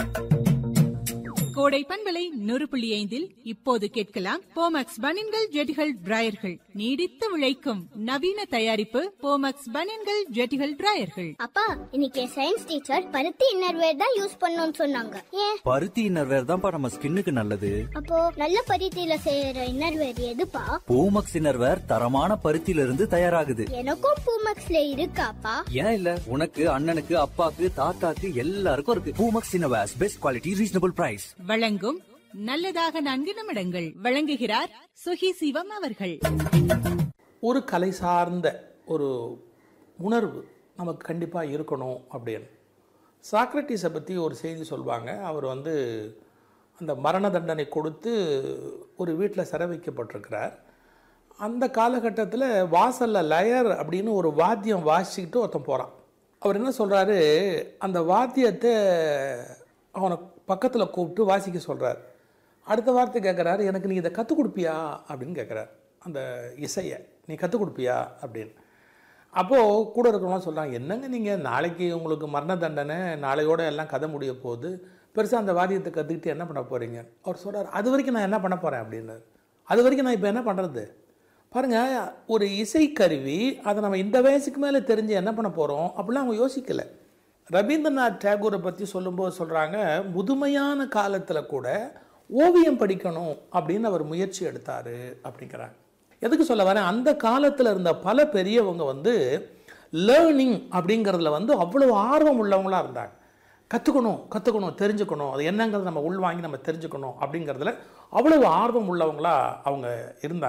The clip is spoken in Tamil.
கோடை பண்பலை நூறு புள்ளி ஐந்தில் இப்போது கேட்கலாம் போமக்ஸ் பனின்கள் ஜெட்டிகள் டிராயர்கள் நீடித்து உழைக்கும் நவீன தயாரிப்பு போமக்ஸ் பனின்கள் ஜெட்டிகள் டிராயர்கள் அப்பா இன்னைக்கு சயின்ஸ் டீச்சர் பருத்தி இன்னர்வேர் தான் யூஸ் பண்ணணும்னு சொன்னாங்க ஏன் பருத்தி இன்னர்வேர் தான்ப்பா நம்ம ஸ்கின்னுக்கு நல்லது அப்போ நல்ல பருத்தியில செய்யற இன்னர்வேர் எதுப்பா பூமக்ஸ் இன்னர்வேர் தரமான பருத்தியில இருந்து தயாராகுது எனக்கும் பூமக்ஸ்ல இருக்காப்பா ஏன் இல்ல உனக்கு அண்ணனுக்கு அப்பாக்கு தாத்தாக்கு எல்லாருக்கும் இருக்கு Poomex innerwears best quality reasonable price வழங்கும் நல்லதாக நான்கு நிமிடங்கள் வழங்குகிறார் சுகி சிவம் அவர்கள் ஒரு கலை சார்ந்த ஒரு உணர்வு நமக்கு கண்டிப்பாக இருக்கணும் அப்படின்னு சாக்ரட்டிஸை பற்றி ஒரு செய்தி சொல்லுவாங்க அவர் வந்து அந்த மரண தண்டனை கொடுத்து ஒரு வீட்டில் சிறை வைக்கப்பட்டிருக்கிறார் அந்த காலகட்டத்தில் வாசலில் லயர் அப்படின்னு ஒரு வாத்தியம் வாசிக்கிட்டு ஒருத்தன் போகிறான் அவர் என்ன சொல்கிறாரு அந்த வாத்தியத்தை அவனை பக்கத்தில் கூப்பிட்டு வாசிக்க சொல்கிறார் அடுத்த வார்த்தை கேட்குறாரு எனக்கு நீ இதை கற்றுக் கொடுப்பியா அப்படின்னு கேட்குறாரு அந்த இசையை நீ கற்றுக் கொடுப்பியா அப்படின்னு அப்போது கூட இருக்கிறவங்களாம் சொல்கிறாங்க என்னங்க நீங்கள் நாளைக்கு உங்களுக்கு மரண தண்டனை நாளையோட எல்லாம் கதை முடிய போகுது பெருசாக அந்த வாத்தியத்தை கற்றுக்கிட்டு என்ன பண்ண போகிறீங்க அவர் சொல்கிறார் அது வரைக்கும் நான் என்ன பண்ண போகிறேன் அப்படின்னாரு அது வரைக்கும் நான் இப்போ என்ன பண்ணுறது பாருங்கள் ஒரு இசைக்கருவி அதை நம்ம இந்த வயசுக்கு மேலே தெரிஞ்சு என்ன பண்ண போகிறோம் அப்படிலாம் அவங்க யோசிக்கலை ரவீந்திரநாத் டேகூரை பற்றி சொல்லும்போது சொல்கிறாங்க முதுமையான காலத்தில் கூட ஓவியம் படிக்கணும் அப்படின்னு அவர் முயற்சி எடுத்தார் அப்படிங்கிறாங்க எதுக்கு சொல்ல வரேன் அந்த காலத்தில் இருந்த பல பெரியவங்க வந்து லேர்னிங் அப்படிங்கிறதுல வந்து அவ்வளோ ஆர்வம் உள்ளவங்களாக இருந்தாங்க கற்றுக்கணும் கற்றுக்கணும் தெரிஞ்சுக்கணும் அது என்னங்கிறத நம்ம உள்வாங்கி நம்ம தெரிஞ்சுக்கணும் அப்படிங்கிறதுல அவ்வளவு ஆர்வம் உள்ளவங்களா அவங்க இருந்தாங்க